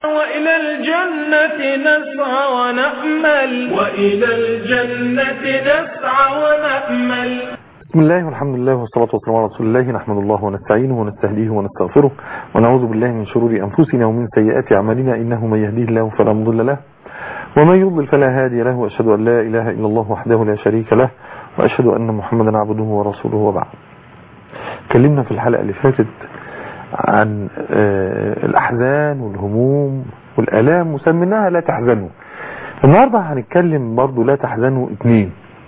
وإلى الجنة نسعى ونأمل وإلى الجنة نسعى ونأمل بسم الله والحمد لله والصلاة والسلام على رسول الله نحمد الله ونستعينه ونستهديه ونستغفره ونعوذ بالله من شرور أنفسنا ومن سيئات أعمالنا إنه من يهديه الله فلا مضل له ومن يضلل فلا هادي له وأشهد أن لا إله إلا الله وحده لا شريك له وأشهد أن محمدا عبده ورسوله وبعد اتكلمنا في الحلقة اللي فاتت عن الأحزان والهموم والآلام وسميناها لا تحزنوا النهاردة هنتكلم برضو لا تحزنوا اتنين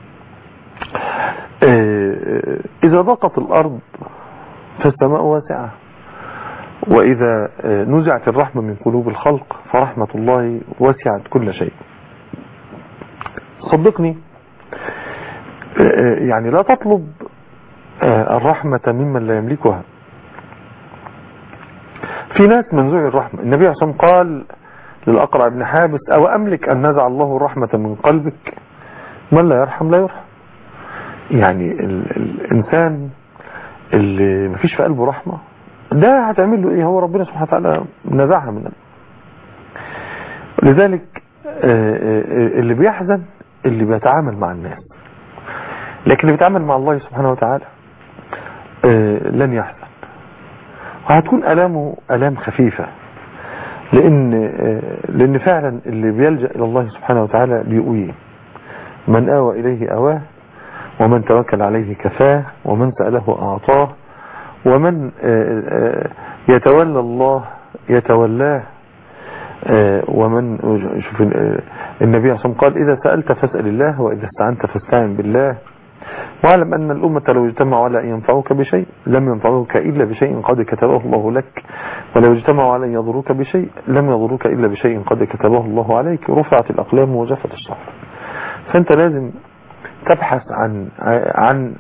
إذا ضاقت الأرض فالسماء واسعة وإذا نزعت الرحمة من قلوب الخلق فرحمة الله وسعت كل شيء صدقني يعني لا تطلب الرحمة ممن لا يملكها في ناس منزوع الرحمة النبي عليه الصلاة والسلام قال للأقرع بن حابس أو أملك أن نزع الله الرحمة من قلبك من لا يرحم لا يرحم يعني ال الإنسان اللي مفيش في قلبه رحمة ده هتعمل له إيه هو ربنا سبحانه وتعالى نزعها منه لذلك اللي بيحزن اللي بيتعامل مع الناس لكن اللي بيتعامل مع الله سبحانه وتعالى لن يحزن وهتكون ألامه ألام خفيفة لأن لأن فعلا اللي بيلجأ إلى الله سبحانه وتعالى بيقويه من آوى إليه أواه ومن توكل عليه كفاه ومن سأله أعطاه ومن يتولى الله يتولاه ومن شوف النبي عليه الصلاة قال إذا سألت فاسأل الله وإذا استعنت فاستعن بالله واعلم أن الأمة لو اجتمعوا على أن ينفعوك بشيء لم ينفعوك إلا بشيء قد كتبه الله لك ولو اجتمعوا على أن يضروك بشيء لم يضروك إلا بشيء قد كتبه الله عليك رفعت الأقلام وجفت الصحف فأنت لازم تبحث عن عن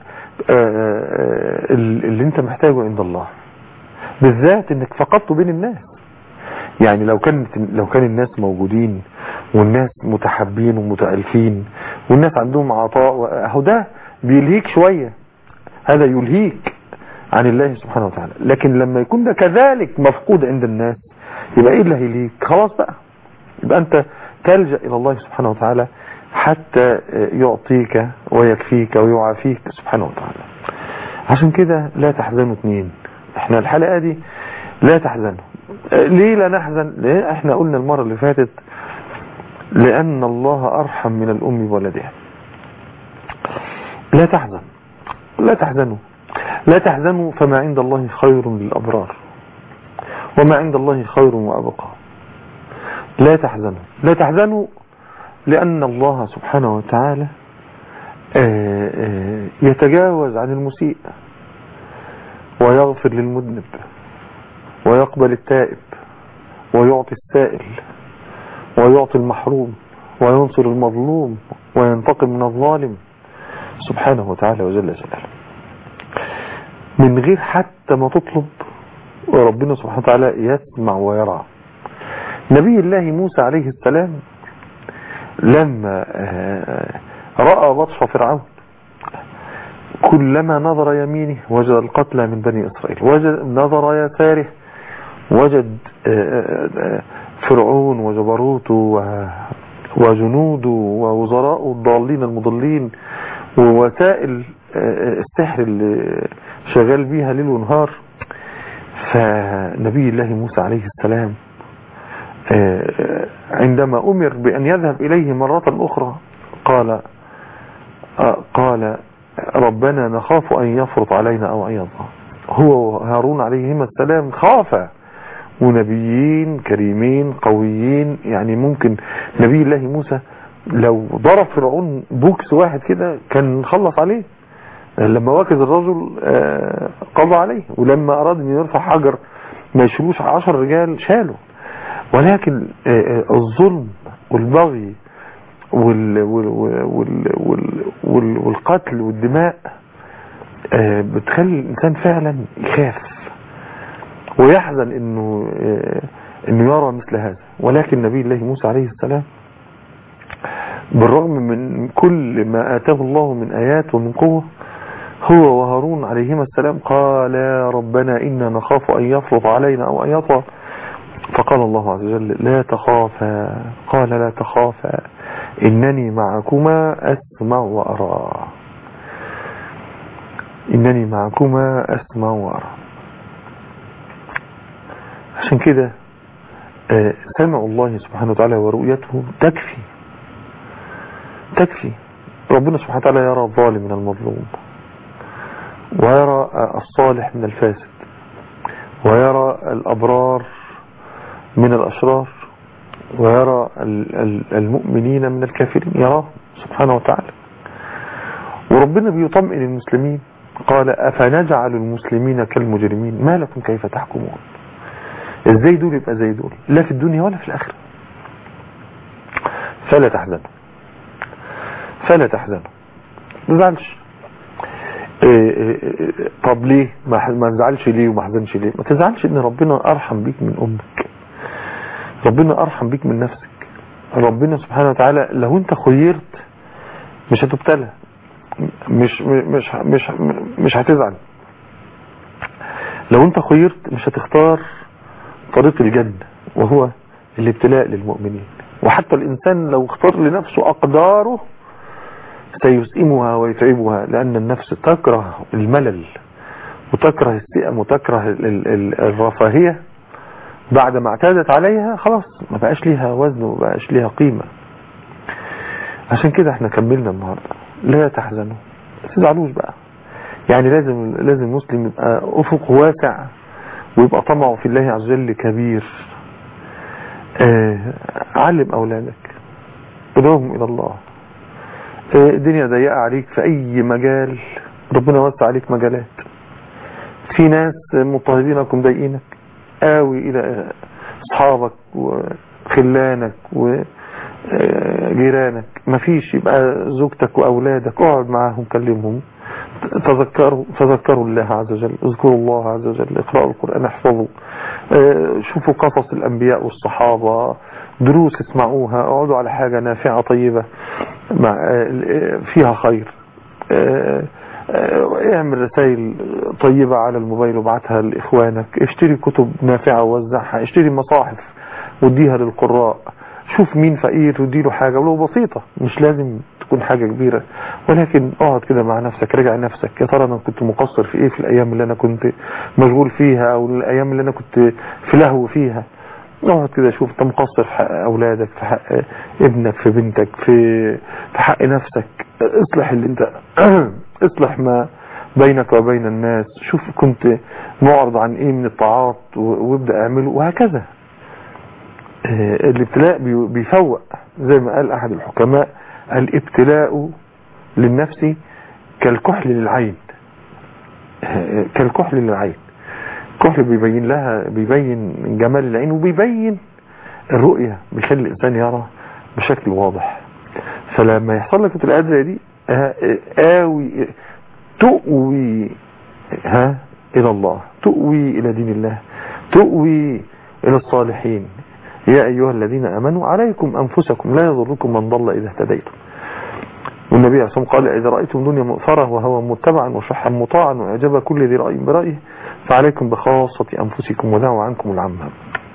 اللي انت محتاجه عند الله بالذات انك فقدته بين الناس يعني لو كانت لو كان الناس موجودين والناس متحابين ومتألفين والناس عندهم عطاء اهو ده بيلهيك شوية هذا يلهيك عن الله سبحانه وتعالى لكن لما يكون ده كذلك مفقود عند الناس يبقى ايه اللي هيليك خلاص بقى يبقى انت تلجأ الى الله سبحانه وتعالى حتى يعطيك ويكفيك ويعافيك سبحانه وتعالى عشان كده لا تحزنوا اثنين احنا الحلقة دي لا تحزنوا ليه لا نحزن ليه احنا قلنا المرة اللي فاتت لأن الله أرحم من الأم بولدها لا تحزن لا تحزنوا لا تحزنوا فما عند الله خير للأبرار وما عند الله خير وأبقى لا تحزنوا لا تحزنوا لأن الله سبحانه وتعالى يتجاوز عن المسيء ويغفر للمذنب ويقبل التائب ويعطي السائل ويعطي المحروم وينصر المظلوم وينتقم من الظالم سبحانه وتعالى وجل جلاله من غير حتى ما تطلب وربنا سبحانه وتعالى يسمع ويرى نبي الله موسى عليه السلام لما رأى بطش فرعون كلما نظر يمينه وجد القتلى من بني إسرائيل وجد نظر يساره وجد فرعون وجبروته وجنوده ووزراءه الضالين المضلين ووسائل السحر اللي شغال بيها ليل ونهار فنبي الله موسى عليه السلام عندما أمر بأن يذهب إليه مرة أخرى قال قال ربنا نخاف أن يفرط علينا أو أن يضغى هو هارون عليهما السلام خاف ونبيين كريمين قويين يعني ممكن نبي الله موسى لو ضرب فرعون بوكس واحد كده كان خلص عليه لما واكز الرجل قضى عليه ولما أراد أن يرفع حجر ما يشيلوش عشر رجال شالوا ولكن الظلم والبغي وال وال وال وال والقتل والدماء بتخلي الإنسان فعلا يخاف ويحزن انه انه يرى مثل هذا ولكن نبي الله موسى عليه السلام بالرغم من كل ما آتاه الله من آيات ومن قوة هو وهارون عليهما السلام قال ربنا إنا نخاف أن يفرط علينا أو أن يطغى فقال الله عز وجل لا تخافا قال لا تخافا إنني معكما أسمع وأرى إنني معكما أسمع وأرى عشان كده سمع الله سبحانه وتعالى ورؤيته تكفي تكفي ربنا سبحانه وتعالى يرى الظالم من المظلوم ويرى الصالح من الفاسد ويرى الأبرار من الأشرار ويرى المؤمنين من الكافرين يراه سبحانه وتعالى وربنا بيطمئن المسلمين قال أفنجعل المسلمين كالمجرمين ما لكم كيف تحكمون ازاي دول يبقى زي دول لا في الدنيا ولا في الآخرة فلا تحزنوا فلا تحزنوا ما تزعلش طب ليه ما تزعلش ليه وما حزنش ليه ما تزعلش ان ربنا ارحم بيك من امك ربنا ارحم بيك من نفسك ربنا سبحانه وتعالى لو انت خيرت مش هتبتلى مش مش مش مش هتزعل لو انت خيرت مش هتختار طريق الجنة وهو الابتلاء للمؤمنين وحتى الانسان لو اختار لنفسه اقداره سيسئمها ويتعبها لأن النفس تكره الملل وتكره السئم وتكره الرفاهية بعد ما اعتادت عليها خلاص ما بقاش ليها وزن وما بقاش ليها قيمة عشان كده احنا كملنا النهاردة لا تحزنوا ما تزعلوش بقى يعني لازم لازم المسلم يبقى افق واسع ويبقى طمعه في الله عز وجل كبير اه علم اولادك ادعوهم الى الله الدنيا ضيقة عليك في اي مجال ربنا وسع عليك مجالات في ناس مضطهدينك ومضايقينك قوي الى اصحابك وخلانك وجيرانك مفيش يبقى زوجتك واولادك اقعد معاهم كلمهم تذكروا تذكروا الله عز وجل اذكروا الله عز وجل اقرأوا القرآن احفظوا شوفوا قصص الانبياء والصحابة دروس اسمعوها اقعدوا على حاجة نافعة طيبة فيها خير اعمل رسائل طيبة على الموبايل وابعتها لإخوانك اشتري كتب نافعة ووزعها اشتري مصاحف وديها للقراء شوف مين فقير وديله حاجة ولو بسيطة مش لازم تكون حاجة كبيرة ولكن اقعد كده مع نفسك راجع نفسك يا ترى انا كنت مقصر في ايه في الايام اللي انا كنت مشغول فيها او الايام اللي انا كنت في لهو فيها اقعد كده شوف انت مقصر في حق اولادك في حق ابنك في بنتك في في حق نفسك اصلح اللي انت اصلح ما بينك وبين الناس شوف كنت معرض عن ايه من الطاعات وابدأ اعمله وهكذا الابتلاء بيفوق زي ما قال احد الحكماء الابتلاء للنفس كالكحل للعين كالكحل للعين الكحل بيبين لها بيبين جمال العين وبيبين الرؤية بيخلي الإنسان يرى بشكل واضح فلما يحصل لك الابتلاءات زي دي آوي تؤوي ها إلى الله تؤوي إلى دين الله تؤوي إلى الصالحين يا أيها الذين أمنوا عليكم أنفسكم لا يضركم من ضل إذا اهتديتم والنبي عليه الصلاة قال إذا رأيتم دنيا مؤثرة وهو متبعا وشحا مطاعا وإعجاب كل ذي رأي برأيه فعليكم بخاصة أنفسكم ودعوا عنكم العامة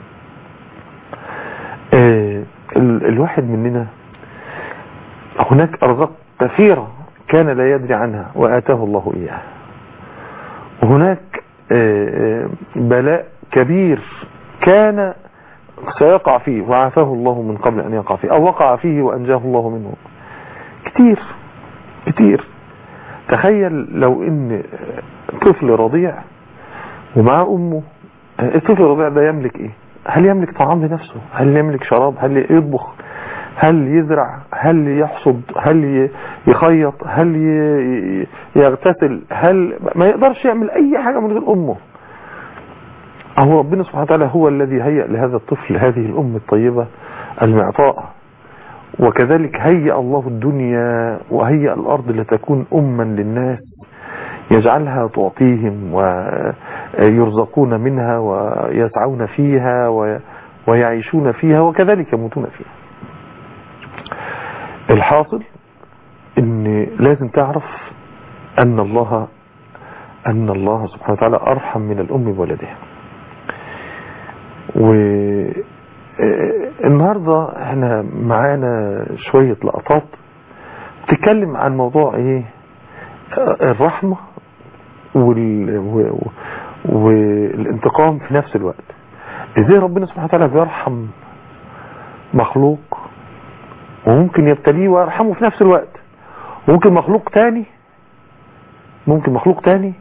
آه الواحد مننا هناك أرزاق كثيرة كان لا يدري عنها وآتاه الله إياها وهناك آه بلاء كبير كان سيقع فيه وعافاه الله من قبل أن يقع فيه أو وقع فيه وأنجاه الله منه كتير كتير تخيل لو ان طفل رضيع ومعاه امه الطفل الرضيع ده يملك ايه هل يملك طعام لنفسه هل يملك شراب هل يطبخ هل يزرع هل يحصد هل يخيط هل يغتسل هل ما يقدرش يعمل اي حاجة من غير امه اهو ربنا سبحانه وتعالى هو الذي هيأ لهذا الطفل هذه الام الطيبة المعطاء وكذلك هيأ الله الدنيا وهيأ الأرض لتكون أما للناس يجعلها تعطيهم ويرزقون منها ويسعون فيها ويعيشون فيها وكذلك يموتون فيها الحاصل ان لازم تعرف ان الله ان الله سبحانه وتعالى ارحم من الام بولدها و النهاردة احنا معانا شوية لقطات تتكلم عن موضوع ايه الرحمة وال... و... والانتقام في نفس الوقت ازاي ربنا سبحانه وتعالى بيرحم مخلوق وممكن يبتليه ويرحمه في نفس الوقت وممكن مخلوق تاني ممكن مخلوق تاني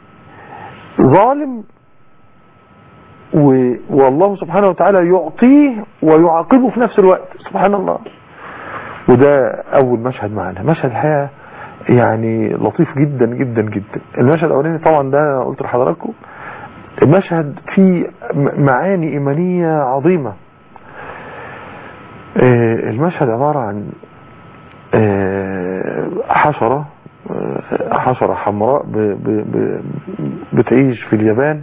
ظالم و... والله سبحانه وتعالى يعطيه ويعاقبه في نفس الوقت سبحان الله وده اول مشهد معنا مشهد الحقيقه يعني لطيف جدا جدا جدا المشهد الاولاني طبعا ده قلت لحضراتكم المشهد فيه معاني ايمانيه عظيمه المشهد عباره عن حشره حشره حمراء ب... ب... ب... بتعيش في اليابان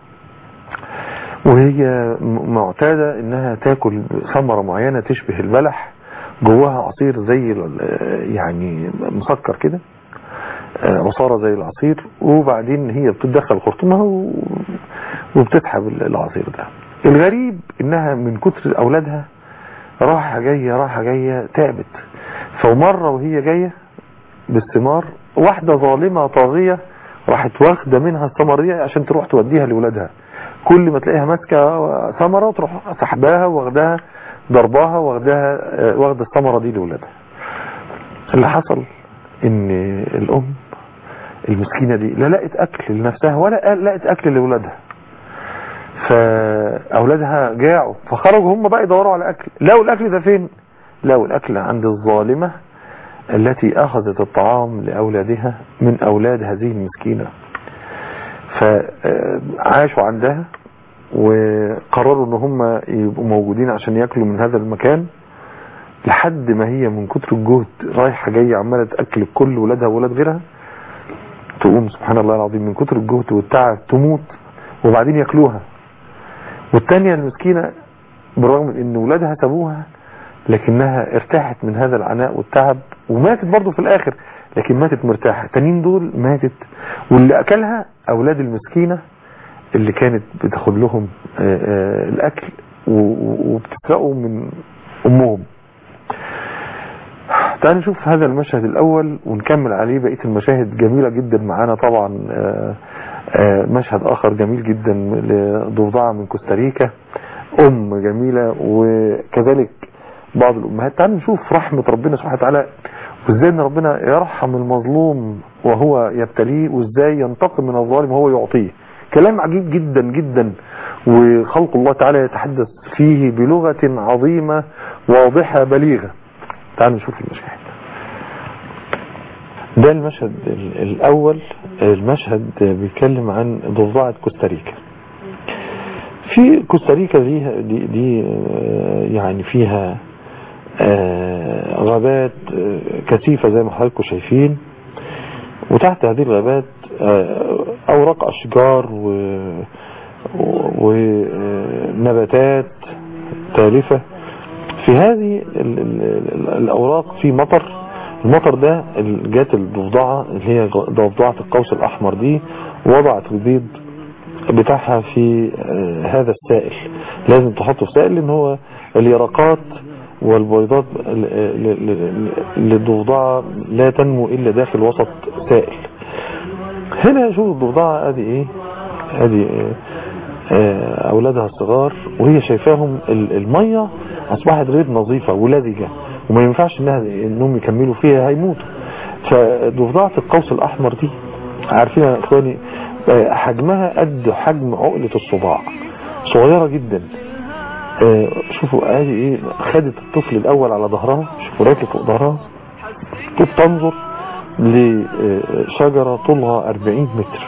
وهي معتادة انها تاكل ثمرة معينة تشبه البلح جواها عصير زي يعني مسكر كده عصارة زي العصير وبعدين هي بتدخل خرطومها وبتسحب العصير ده الغريب انها من كتر اولادها راحة جاية راحة جاية تعبت فمرة وهي جاية بالثمار واحدة ظالمة طاغية راحت واخدة منها الثمر دي عشان تروح توديها لولادها كل ما تلاقيها ماسكه ثمره تروح سحباها واخداها ضرباها واخداها واخده الثمره دي لاولادها اللي حصل ان الام المسكينه دي لا لقت اكل لنفسها ولا لقت اكل لاولادها فاولادها جاعوا فخرجوا هم بقى يدوروا على اكل لقوا الاكل ده فين لقوا الاكل عند الظالمه التي اخذت الطعام لاولادها من اولاد هذه المسكينه فعاشوا عندها وقرروا ان هم يبقوا موجودين عشان ياكلوا من هذا المكان لحد ما هي من كتر الجهد رايحه جايه عماله تاكل كل ولادها وولاد غيرها تقوم سبحان الله العظيم من كتر الجهد والتعب تموت وبعدين ياكلوها والتانية المسكينة بالرغم من ان ولادها سابوها لكنها ارتاحت من هذا العناء والتعب وماتت برضه في الاخر لكن ماتت مرتاحة التانيين دول ماتت واللي اكلها اولاد المسكينة اللي كانت بتاخد لهم الاكل وبتسرقوا من امهم تعال نشوف هذا المشهد الاول ونكمل عليه بقية المشاهد جميلة جدا معانا طبعا مشهد اخر جميل جدا لضفدعة من كوستاريكا ام جميلة وكذلك بعض الامهات تعال نشوف رحمة ربنا سبحانه وتعالى وازاي ان ربنا يرحم المظلوم وهو يبتليه وازاي ينتقم من الظالم وهو يعطيه كلام عجيب جدا جدا وخلق الله تعالى يتحدث فيه بلغة عظيمة واضحة بليغة تعالوا نشوف المشاهد ده المشهد الاول المشهد بيتكلم عن ضفدعة كوستاريكا في كوستاريكا دي, دي, دي يعني فيها غابات كثيفة زي ما حضراتكم شايفين وتحت هذه الغابات اوراق اشجار و ونباتات تالفة في هذه الاوراق في مطر المطر ده جات الضفدعة اللي هي ضفدعة القوس الاحمر دي وضعت البيض بتاعها في هذا السائل لازم تحطه في سائل لان هو اليرقات والبيضات للضفدعة لا تنمو الا داخل وسط سائل هنا شوف الضفدعة ادي ايه ادي إيه اولادها الصغار وهي شايفاهم المية اصبحت غير نظيفة ولزجة وما ينفعش انها انهم يكملوا فيها هيموتوا فضفدعة القوس الاحمر دي عارفين يا اخواني حجمها قد حجم عقلة الصباع صغيرة جدا شوفوا ادي ايه خدت الطفل الاول على ظهرها شوفوا راكب فوق ظهرها تنظر لشجرة طولها 40 متر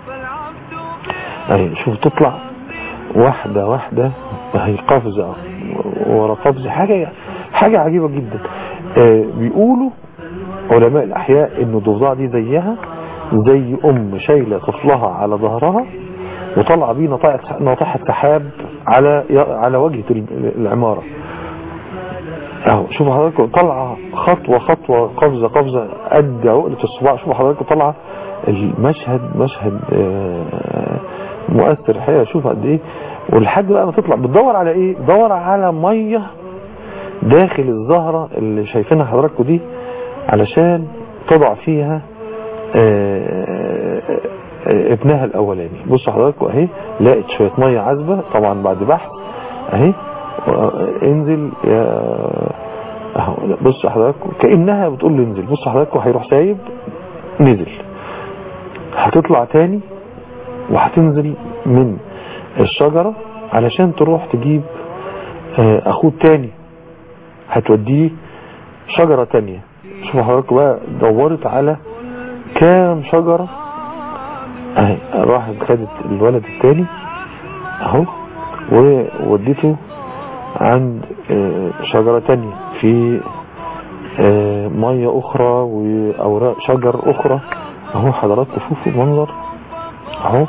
اهي شوف تطلع واحدة واحدة هي قفزة ورا قفزة حاجة حاجة عجيبة جدا بيقولوا علماء الاحياء ان الضفدعة دي زيها زي ام شايلة طفلها على ظهرها وطلع بيه ناطحة سحاب على على وجهة العمارة اهو شوفوا حضراتكم طالعه خطوة خطوة قفزة قفزة قد عقلة الصباع شوفوا حضراتكم طالعه المشهد مشهد مؤثر الحقيقة شوف قد ايه والحد بقى ما تطلع بتدور على ايه بتدور على ميه داخل الزهرة اللي شايفينها حضراتكم دي علشان تضع فيها آه، آه، ابنها الاولاني بصوا حضراتكم اهي لقت شوية مية عذبة طبعا بعد بحث اهي آه، انزل يا اهو بصوا حضراتكم كأنها بتقول له انزل بصوا حضراتكم هيروح سايب نزل هتطلع تاني وهتنزل من الشجرة علشان تروح تجيب آه، اخوه التاني هتوديه شجرة تانية شوفوا حضراتكم بقى دورت على كام شجرة اهي راحت خدت الولد التاني اهو ووديته عند آه، شجرة تانية في آه، مية اخرى واوراق شجر اخرى اهو حضراتكم شوفوا المنظر اهو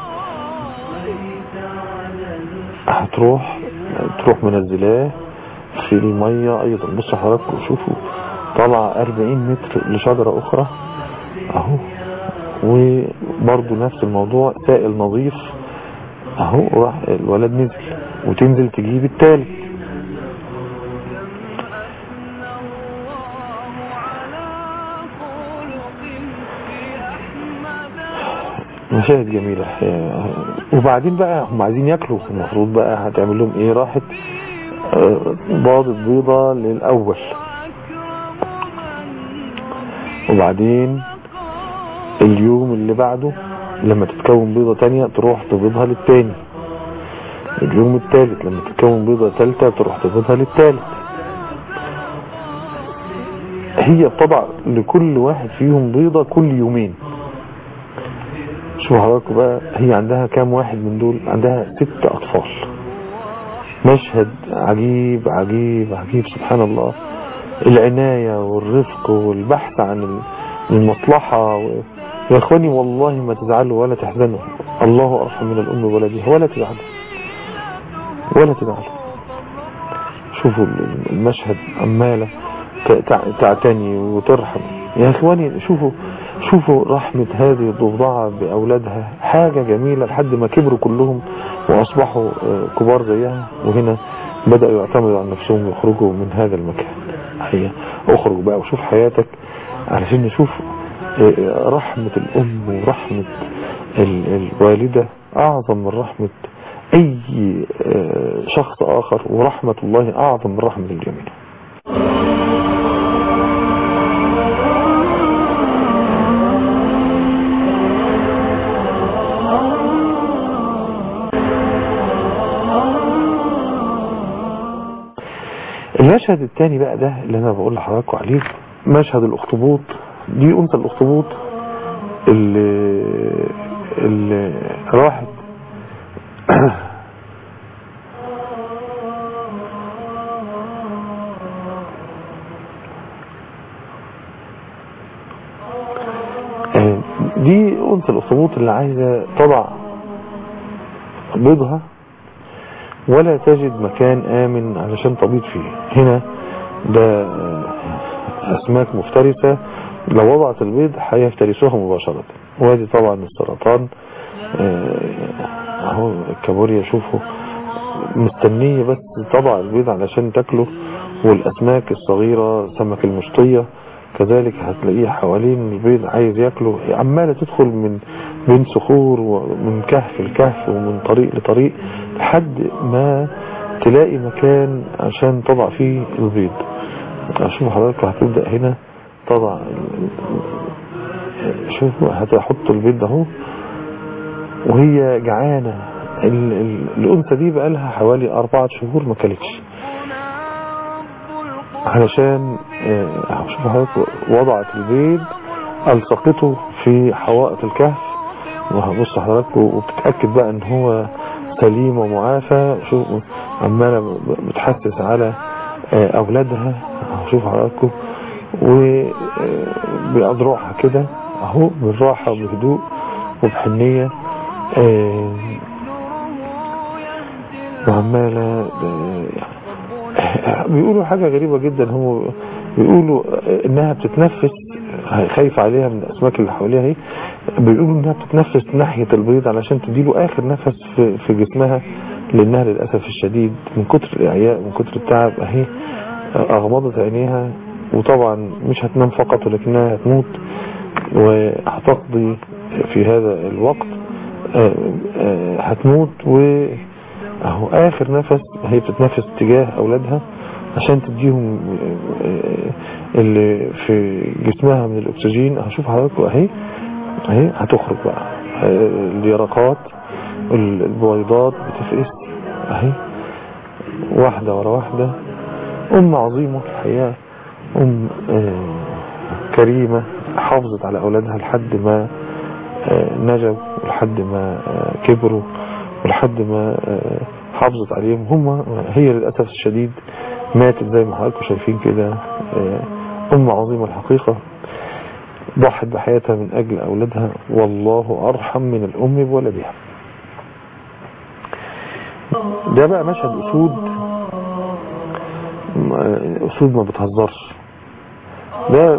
هتروح تروح منزلاه في المية ايضا بصوا حضراتكم شوفوا طلع 40 متر لشجرة اخرى اهو وبرضو نفس الموضوع سائل نظيف اهو راح الولد نزل وتنزل تجيب التالت مشاهد جميلة آه، وبعدين بقى هم عايزين ياكلوا المفروض بقى هتعمل لهم ايه راحت آه، باضت بيضة للأول وبعدين اليوم اللي بعده لما تتكون بيضة تانية تروح تبيضها للتاني اليوم التالت لما تتكون بيضة تالتة تروح تبيضها للتالت هي بتضع لكل واحد فيهم بيضة كل يومين شوفوا حضراتكم بقى هي عندها كام واحد من دول عندها ست أطفال مشهد عجيب عجيب عجيب سبحان الله العناية والرفق والبحث عن المصلحة و... يا اخواني والله ما تزعلوا ولا تحزنوا الله أرحم من الأم بولدها ولا تزعلوا ولا تزعلوا شوفوا المشهد عمالة تع- تعتني وترحم يا اخواني شوفوا شوفوا رحمة هذه الضفدعة بأولادها حاجة جميلة لحد ما كبروا كلهم وأصبحوا آه، كبار زيها وهنا بدأوا يعتمدوا على نفسهم ويخرجوا من هذا المكان هي اخرج بقى وشوف حياتك علشان نشوف آه، رحمة الأم ورحمة ال- الوالدة أعظم من رحمة أي آه، شخص آخر ورحمة الله أعظم من رحمة الجميع المشهد الثاني بقى ده اللي انا بقول لحضراتكم عليه مشهد الاخطبوط دي انثى الاخطبوط اللي اللي راحت آه، دي انثى الاخطبوط اللي عايزه تضع بيضها ولا تجد مكان آمن علشان تبيض فيه هنا ده آه، أسماك مفترسة لو وضعت البيض هيفترسوها مباشرة وادي طبعا السرطان آه، اهو الكابوريا شوفوا مستنية بس تضع البيض علشان تاكله والأسماك الصغيرة سمك المشطية كذلك هتلاقيه حوالين البيض عايز ياكله عمالة تدخل من بين صخور ومن كهف لكهف ومن طريق لطريق لحد ما تلاقي مكان عشان تضع فيه البيض شوفوا حضرتك هتبدأ هنا تضع شوفوا هتحط البيض اهو وهي جعانة ال- ال- الأنثى دي بقالها حوالي أربعة شهور ما كلتش علشان آه، شوفوا حضرتك وضعت البيض ألصقته في حوائط الكهف وهبص حضرتك وبتتأكد بقى ان هو سليم ومعافى شوف عمالة بتحسس على آه، أولادها شوف حضراتكم وبأضرعها كده اهو بالراحة وبهدوء وبحنية آه، وعمالة آه، بيقولوا حاجة غريبة جدا هم بيقولوا انها بتتنفس خايف عليها من الاسماك اللي حواليها اهي بيقولوا انها بتتنفس ناحية البيض علشان تديله اخر نفس في, في جسمها لانها للاسف الشديد من كتر الاعياء من كتر التعب اهي اغمضت عينيها وطبعا مش هتنام فقط ولكنها هتموت وهتقضي في هذا الوقت آه، آه، هتموت واهو اخر نفس هي بتتنفس تجاه اولادها عشان تديهم آه، اللي في جسمها من الاكسجين هشوف حضراتكم اهي اهي هتخرج بقى آه، اليرقات البويضات بتفقس اهي واحدة ورا واحدة ام عظيمة الحقيقة ام آه، كريمة حافظت على اولادها لحد ما آه، نجوا ولحد ما آه، كبروا ولحد ما آه، حافظت عليهم هم هي للأسف الشديد ماتت زي ما حضراتكم شايفين كده آه، أم عظيمة الحقيقة ضحت بحياتها من أجل أولادها والله أرحم من الأم بولدها ده بقى مشهد أسود م- أسود ما بتهزرش ده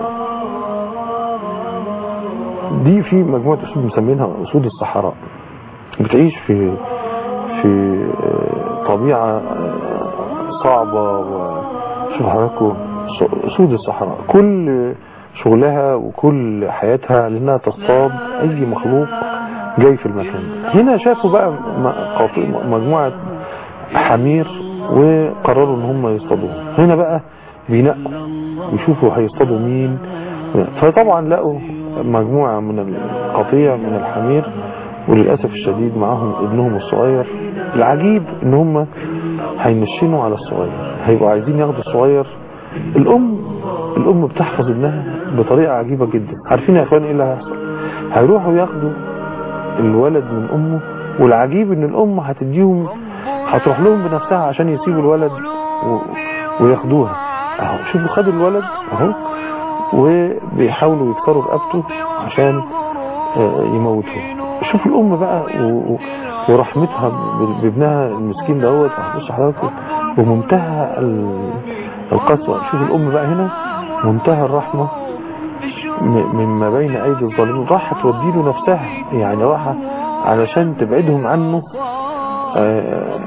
دي في مجموعة أسود مسمينها أسود الصحراء بتعيش في في آه، طبيعة آه، صعبة وشوف حضراتكم ص- أسود الصحراء كل شغلها وكل حياتها لأنها تصطاد أي مخلوق جاي في المكان ده. هنا شافوا بقى م- قاط- مجموعة حمير وقرروا ان هم يصطادوهم هنا بقى بينقوا يشوفوا هيصطادوا مين فطبعا لقوا مجموعة من القطيع من الحمير وللأسف الشديد معاهم ابنهم الصغير العجيب ان هم هينشنوا على الصغير هيبقوا عايزين ياخدوا الصغير الام الام بتحفظ ابنها بطريقة عجيبة جدا عارفين يا اخوان ايه اللي هيحصل هيروحوا ياخدوا الولد من امه والعجيب ان الام هتديهم هتروح لهم بنفسها عشان يسيبوا الولد و... وياخدوها اهو شوفوا خدوا الولد اهو وبيحاولوا يكسروا رقبته عشان آه، يموتوه شوف الام بقى و... و- ورحمتها ب- بابنها المسكين دوت بص حضراتكم ومنتهى ال- القسوة شوف الام بقى هنا منتهى الرحمة م- مما بين ايدي الظالمين راح توديله نفسها يعني راح علشان تبعدهم عنه آه،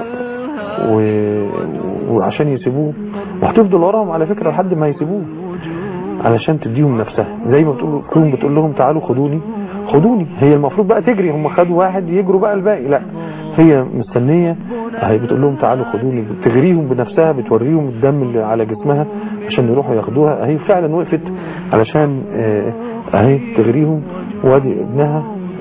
و- وعشان يسيبوه وهتفضل وراهم على فكرة لحد ما يسيبوه علشان تديهم نفسها زي ما بتقول تكون بتقول لهم تعالوا خدوني خدوني هي المفروض بقى تجري هم خدوا واحد يجروا بقى الباقي لا هي مستنية هي بتقول لهم تعالوا خدوني تغريهم بنفسها بتوريهم الدم اللي على جسمها عشان يروحوا ياخدوها هي فعلا وقفت علشان آه، اهي تغريهم وادي ابنها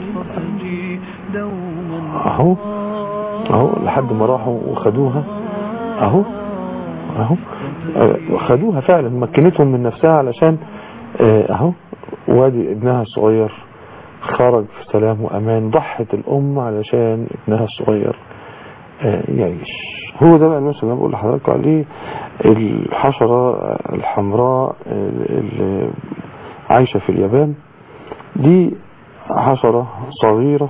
اهو اهو لحد ما راحوا وخدوها اهو اهو آه، خدوها فعلا مكنتهم من نفسها علشان آه، اهو وادي ابنها الصغير خرج في سلام وامان ضحت الام علشان ابنها الصغير آه، يعيش هو ده بقى المثل اللي انا بقول لحضراتكم عليه الحشرة الحمراء اللي عايشة في اليابان دي حشرة صغيرة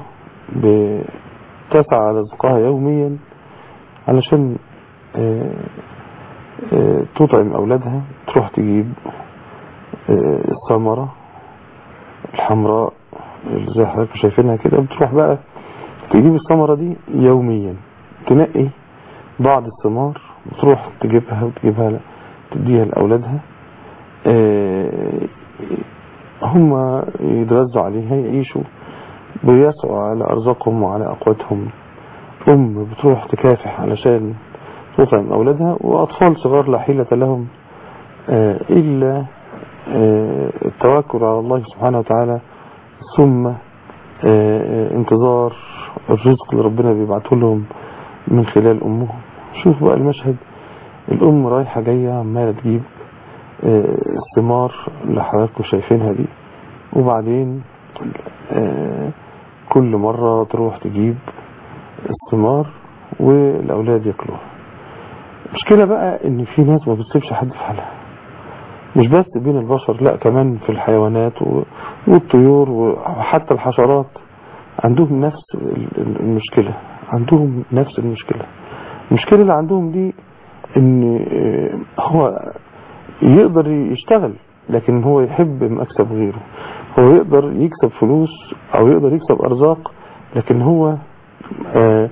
بتسعى رزقها يوميا علشان آه، آه، تطعم أولادها تروح تجيب آه، الثمرة الحمراء اللي زي حضرتك شايفينها كده بتروح بقى تجيب الثمرة دي يوميا تنقي بعض الثمار وتروح تجيبها وتجيبها ل- تديها لأولادها آه، هم يتغذوا عليها يعيشوا بيسعوا على أرزاقهم وعلى أقواتهم أم بتروح تكافح علشان تطعم أولادها وأطفال صغار لا حيلة لهم آه، إلا آه، التوكل على الله سبحانه وتعالى ثم آه، انتظار الرزق اللي ربنا بيبعته لهم من خلال أمهم شوف بقى المشهد الأم رايحة جاية عمالة تجيب آه، الثمار اللي حضراتكم شايفينها دي وبعدين آه، كل مرة تروح تجيب الثمار والأولاد ياكلوها المشكلة بقى ان في ناس ما بتسيبش حد في حالها مش بس بين البشر لا كمان في الحيوانات و- والطيور وحتى الحشرات عندهم نفس ال- ال- المشكلة عندهم نفس المشكلة المشكلة اللي عندهم دي ان آه، هو يقدر يشتغل لكن هو يحب مكسب غيره هو يقدر يكسب فلوس او يقدر يكسب ارزاق لكن هو آه،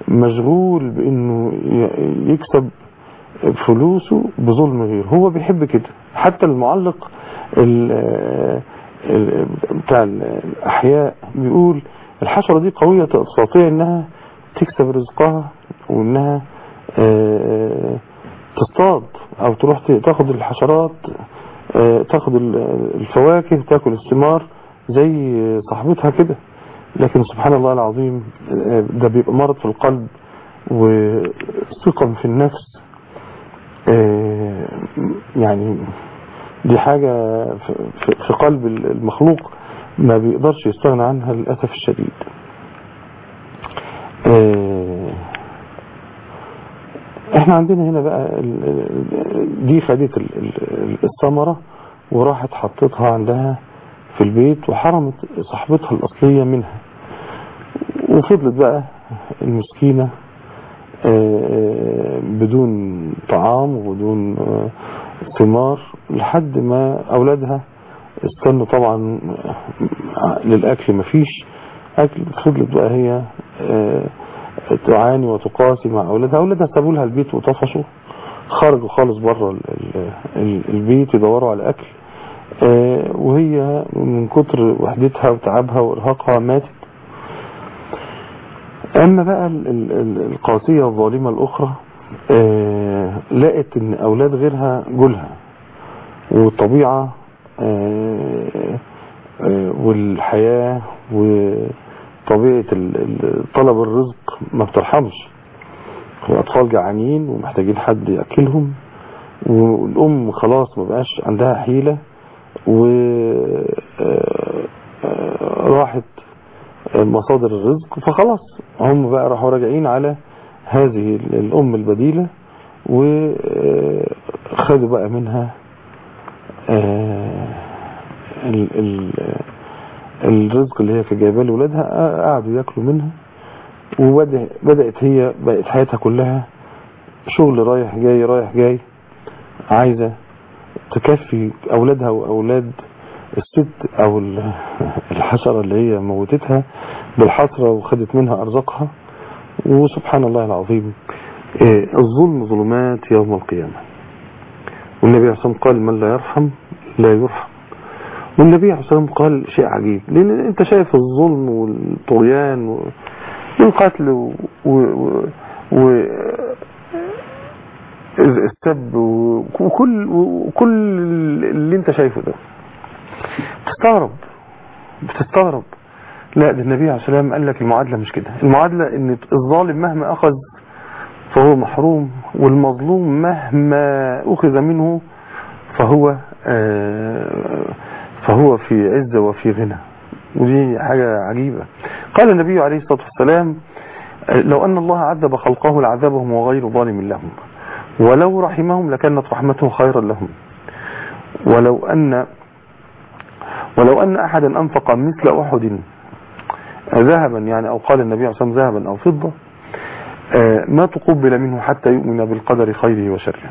مشغول بانه ي- يكسب فلوسه بظلم غيره هو بيحب كده حتى المعلق ال- ال- بتاع الاحياء بيقول الحشرة دي قوية تستطيع انها تكسب رزقها وانها آه، تصطاد او تروح ت- تاخد الحشرات آه، تاخد ال- الفواكه تاكل الثمار زي صاحبتها كده لكن سبحان الله العظيم آه، ده بيبقى مرض في القلب وثقة في النفس آه، يعني دي حاجة في- في في قلب المخلوق ما بيقدرش يستغنى عنها للأسف الشديد آه، احنا عندنا هنا بقى ال- ال- دي خدت ال- ال- الثمرة وراحت حطتها عندها في البيت وحرمت صاحبتها الأصلية منها وفضلت بقى المسكينة آه، بدون طعام وبدون آه، ثمار لحد ما أولادها استنوا طبعا آه، للأكل مفيش أكل فضلت بقى هي آه، تعاني وتقاسي مع أولادها أولادها سابوا لها البيت وطفشوا خرجوا خالص بره ال- ال- ال- البيت يدوروا على أكل آه، وهي من كتر وحدتها وتعبها وإرهاقها ماتت أما بقى ال- ال- ال- القاسية الظالمة الأخرى آه، لقت إن أولاد غيرها جولها والطبيعة آه، آه، والحياة وطبيعة ال- ال- طلب الرزق ما بترحمش الأطفال جعانين ومحتاجين حد يأكلهم والأم خلاص ما بقاش عندها حيلة وراحت مصادر الرزق فخلاص هم بقى راحوا راجعين على هذه الأم البديلة وخدوا بقى منها آه، ال- ال- الرزق اللي هي في جايباه لولادها قعدوا ياكلوا منها وبدأت هي بقت حياتها كلها شغل رايح جاي رايح جاي عايزة تكفي أولادها وأولاد الست أو ال- الحشرة اللي هي موتتها بالحسرة وخدت منها أرزاقها وسبحان الله العظيم آه، الظلم ظلمات يوم القيامة والنبي عليه الصلاة والسلام قال من لا يرحم لا يرحم والنبي عليه الصلاة والسلام قال شيء عجيب لأن أنت شايف الظلم والطغيان و- والقتل و... و... و... و... السب و- وكل وكل اللي انت شايفه ده تستغرب بتستغرب لا ده النبي عليه الصلاة والسلام قال لك المعادلة مش كده المعادلة ان الظالم مهما اخذ فهو محروم والمظلوم مهما اخذ منه فهو آه، فهو في عزة وفي غنى ودي حاجة عجيبة قال النبي عليه الصلاة والسلام آه، لو أن الله عذب خلقه لعذبهم وغير ظالم لهم ولو رحمهم لكانت رحمته خيرا لهم ولو أن ولو أن أحدا أنفق مثل أحد ذهبا يعني أو قال النبي عليه الصلاة والسلام ذهبا أو فضة آه، ما تقبل منه حتى يؤمن بالقدر خيره وشره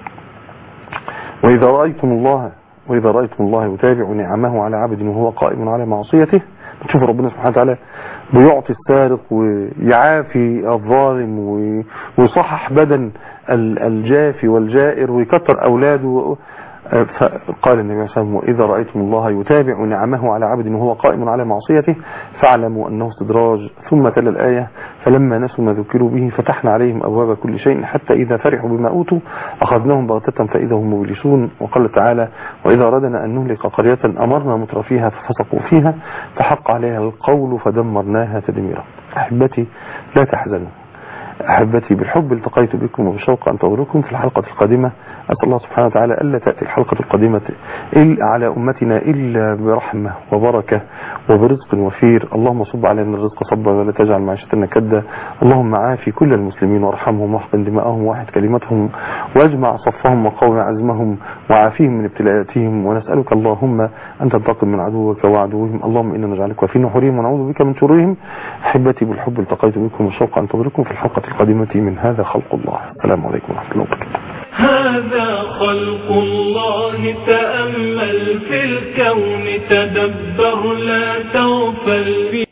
وإذا رأيتم الله وإذا رأيتم الله يتابع نعمه على عبد وهو قائم على معصيته تشوف ربنا سبحانه وتعالى بيعطي السارق ويعافي الظالم و- ويصحح بدن ال- الجافي والجائر ويكتر أولاده آه، فقال النبي صلى الله عليه وسلم وإذا رأيتم الله يتابع نعمه على عبد وهو قائم على معصيته فاعلموا أنه استدراج ثم تلا الآية فلما نسوا ما ذكروا به فتحنا عليهم أبواب كل شيء حتى إذا فرحوا بما أوتوا أخذناهم بغتة فإذا هم مبلسون وقال تعالى وإذا أردنا أن نهلك قرية أمرنا مترفيها ففسقوا فيها فحق عليها القول فدمرناها تدميرا أحبتي لا تحزنوا أحبتي بالحب التقيت بكم وبشوق أنتظركم في الحلقة القادمة أسأل الله سبحانه وتعالى ألا تأتي الحلقة القادمة إلا على أمتنا إلا برحمة وبركة وبرزق وفير اللهم صب علينا الرزق صبا ولا تجعل معيشتنا كدا اللهم عافي كل المسلمين وارحمهم واحقن دماءهم واحد كلمتهم واجمع صفهم وقوم عزمهم وعافيهم من ابتلاءاتهم ونسألك اللهم أن تنتقم من عدوك وعدوهم اللهم إنا نجعلك في نحورهم ونعوذ بك من شرورهم أحبتي بالحب التقيت بكم وشوق أنتظركم في الحلقة القادمة من هذا خلق الله السلام عليكم ورحمة الله وبركاته هذا خلق الله تأمل في الكون تدبر لا تغفل